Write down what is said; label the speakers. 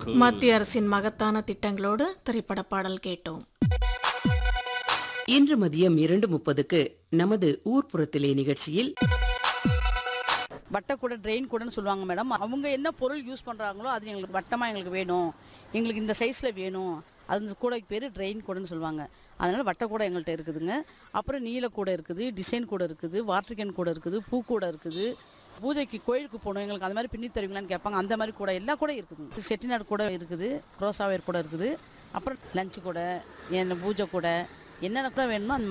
Speaker 1: மத்திய அரசின் மகத்தான திட்டங்களோடு திரைப்பட பாடல் கேட்டோம்
Speaker 2: இன்று மதியம் இரண்டு முப்பதுக்கு நமது ஊர்ப்புறத்திலே நிகழ்ச்சியில்
Speaker 3: வட்டை கூட ட்ரெயின் கூடன்னு சொல்லுவாங்க மேடம் அவங்க என்ன பொருள் யூஸ் பண்ணுறாங்களோ அது எங்களுக்கு வட்டமாக எங்களுக்கு வேணும் எங்களுக்கு இந்த சைஸில் வேணும் அந்த கூடைக்கு பேர் ட்ரெயின் கூடன்னு சொல்லுவாங்க அதனால் வட்டை கூட எங்கள்கிட்ட இருக்குதுங்க அப்புறம் நீல கூட இருக்குது டிசைன் கூட இருக்குது வாட்டர் கேன் கூட இருக்குது பூ கூட இருக்குது பூஜைக்கு கோயிலுக்கு போகணும் எங்களுக்கு அந்த மாதிரி பின்னி தருவீங்களான்னு கேட்பாங்க அந்த மாதிரி கூட எல்லா கூட இருக்குது செட்டிநாடு கூட இருக்குது குரோசாவேர் கூட இருக்குது அப்புறம் லஞ்சு கூட என்ன பூஜை கூட என்னென்ன கூட வேணுமோ அந்த